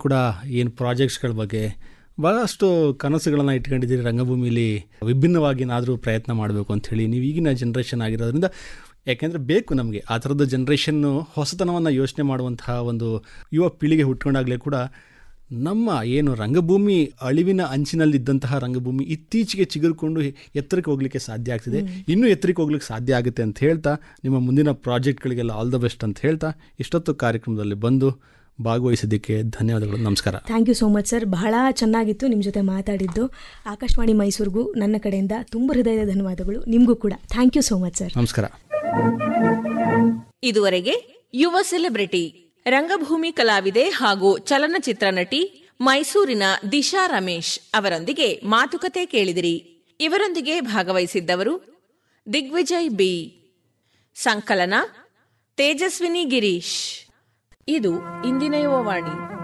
ಕೂಡ ಏನು ಪ್ರಾಜೆಕ್ಟ್ಸ್ಗಳ ಬಗ್ಗೆ ಭಾಳಷ್ಟು ಕನಸುಗಳನ್ನು ಇಟ್ಕೊಂಡಿದ್ದೀರಿ ರಂಗಭೂಮಿಲಿ ವಿಭಿನ್ನವಾಗಿ ಏನಾದರೂ ಪ್ರಯತ್ನ ಮಾಡಬೇಕು ಅಂಥೇಳಿ ನೀವು ಈಗಿನ ಜನ್ರೇಷನ್ ಆಗಿರೋದ್ರಿಂದ ಯಾಕೆಂದರೆ ಬೇಕು ನಮಗೆ ಆ ಥರದ ಜನ್ರೇಷನ್ನು ಹೊಸತನವನ್ನು ಯೋಚನೆ ಮಾಡುವಂತಹ ಒಂದು ಯುವ ಪೀಳಿಗೆ ಹುಟ್ಕೊಂಡಾಗಲೇ ಕೂಡ ನಮ್ಮ ಏನು ರಂಗಭೂಮಿ ಅಳಿವಿನ ಅಂಚಿನಲ್ಲಿದ್ದಂತಹ ರಂಗಭೂಮಿ ಇತ್ತೀಚೆಗೆ ಚಿಗುರ್ಕೊಂಡು ಎತ್ತರಕ್ಕೆ ಹೋಗ್ಲಿಕ್ಕೆ ಸಾಧ್ಯ ಆಗ್ತಿದೆ ಇನ್ನೂ ಎತ್ತರಕ್ಕೆ ಹೋಗ್ಲಿಕ್ಕೆ ಸಾಧ್ಯ ಆಗುತ್ತೆ ಅಂತ ಹೇಳ್ತಾ ನಿಮ್ಮ ಮುಂದಿನ ಪ್ರಾಜೆಕ್ಟ್ಗಳಿಗೆಲ್ಲ ಆಲ್ ದ ಬೆಸ್ಟ್ ಅಂತ ಹೇಳ್ತಾ ಇಷ್ಟೊತ್ತು ಕಾರ್ಯಕ್ರಮದಲ್ಲಿ ಬಂದು ಭಾಗವಹಿಸಿದ್ದಕ್ಕೆ ಧನ್ಯವಾದಗಳು ನಮಸ್ಕಾರ thank you so much sir ಬಹಳ ಚೆನ್ನಾಗಿತ್ತು ನಿಮ್ಮ ಜೊತೆ ಮಾತಾಡಿದ್ದು ಆಕಾಶವಾಣಿ ಮೈಸೂರಿಗೂ ನನ್ನ ಕಡೆಯಿಂದ ತುಂಬ ಹೃದಯದ ಧನ್ಯವಾದಗಳು ನಿಮಗೂ ಕೂಡ thank you so much sir ನಮಸ್ಕಾರ ಇದುವರೆಗೆ ಯುವ ಸೆಲೆಬ್ರಿಟಿ ರಂಗಭೂಮಿ ಕಲಾವಿದೆ ಹಾಗೂ ಚಲನಚಿತ್ರ ನಟಿ ಮೈಸೂರಿನ ದಿಶಾ ರಮೇಶ್ ಅವರೊಂದಿಗೆ ಮಾತುಕತೆ ಕೇಳಿದಿರಿ ಇವರೊಂದಿಗೆ ಭಾಗವಹಿಸಿದ್ದವರು ದಿಗ್ವಿಜಯ್ ಬಿ ಸಂಕಲನ ತೇಜಸ್ವಿನಿ ಗಿರೀಶ್ ಇದು ಇಂದಿನ ಯುವವಾಣಿ